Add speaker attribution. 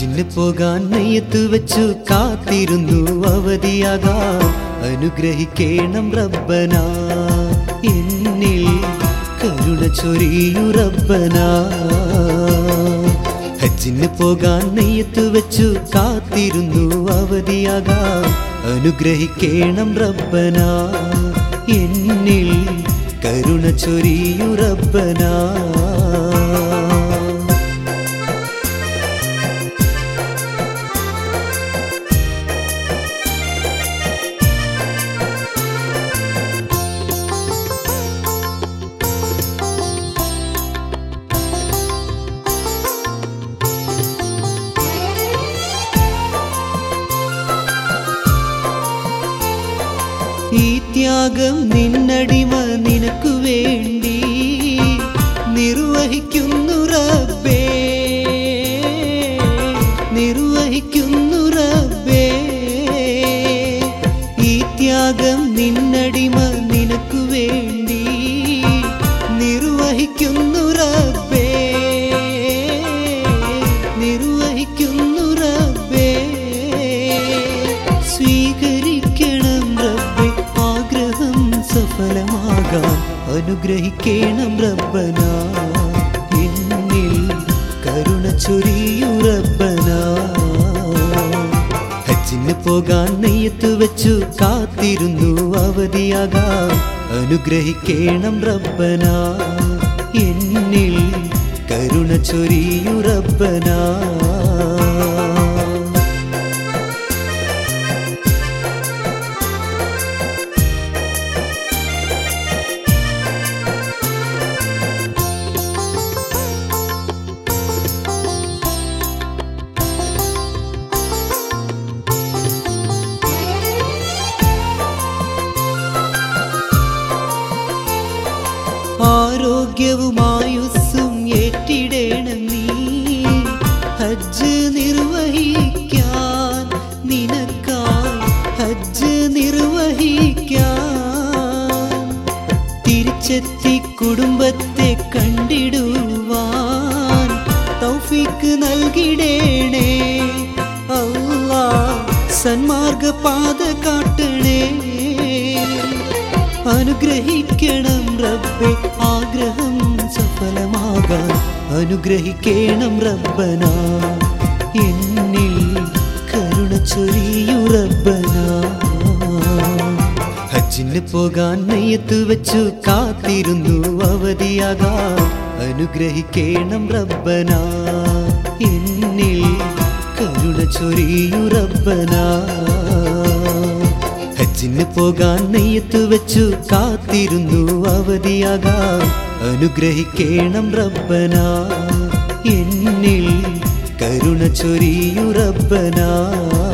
Speaker 1: ഹജ്ജിന് പോകാൻ നെയ്യത്ത് വെച്ചു കാത്തിരുന്നു അവധിയാകാൻ അനുഗ്രഹിക്കേണം റബ്ബന എന്നിൽ കരുണ ചൊരിയു റബ്ബന ഹജ്ജിന് പോകാൻ നെയ്യത്ത് വെച്ചു കാത്തിരുന്നു അവധിയാകാൻ അനുഗ്രഹിക്കേണം റബ്ബന എന്നിൽ കരുണ ചൊരിയു റബ്ബന ഈ ത്യാഗം നിന്നടിമ നിനക്കു വേണ്ടി നിർവഹിക്കുന്നു റബ്ബേ നിർവഹിക്കുന്നു റബ്ബേ ഈ ത്യാഗം നിന്നടിമ നിനക്കു വേണ്ടി നിർവഹിക്കുന്നു റബ്ബേ നിർവഹിക്കുന്നു റബ്ബേ സ്വീകരിക്കണം റബ്ബെ ആഗ്രഹം സഫലമാകാൻ അനുഗ്രഹിക്കണം റബ്ബന എന്നിൽ കരുണ ചൊരിയു റബ്ബന ഹജ്ജിന് പോകാൻ നെയ്യത്ത് വെച്ചു കാത്തിരുന്നു അവധിയാകാൻ അനുഗ്രഹിക്കണം റബ്ബന എന്നിൽ കരുണ ചൊരിയു റബ്ബന ആരോഗ്യവുമായുസ്സും ഏറ്റിടേണം നീ ഹജ്ജ് നിർവഹിക്കാൻ നിനക്കായി ഹജ്ജ് നിർവഹിക്കാൻ തിരിച്ചെത്തി കുടുംബത്തെ കണ്ടിടുവാൻ തൗഫീക്ക് നൽകിടേണേ അല്ലാ സന്മാർഗ പാത കാട്ടണേ അനുഗ്രഹിക്കണം റബ്ബെ ആഗ്രഹം സഫലമാകാൻ അനുഗ്രഹിക്കണം റബ്ബന എന്നിൽ കരുണ ചൊരിയു റബ്ബന ഹജ്ജിന് പോകാൻ നെയ്യത്ത് വെച്ചു കാത്തിരുന്നു അവധിയാകാൻ അനുഗ്രഹിക്കണം റബ്ബന എന്നിൽ കരുണ ചൊരിയു റബ്ബന ഹജ്ജിന് പോകാൻ നെയ്യത്ത് വെച്ചു കാത്തിരുന്നു അവധിയാകാൻ അനുഗ്രഹിക്കേണം റബ്ബന എന്നിൽ കരുണ ചൊരിയു റബ്ബന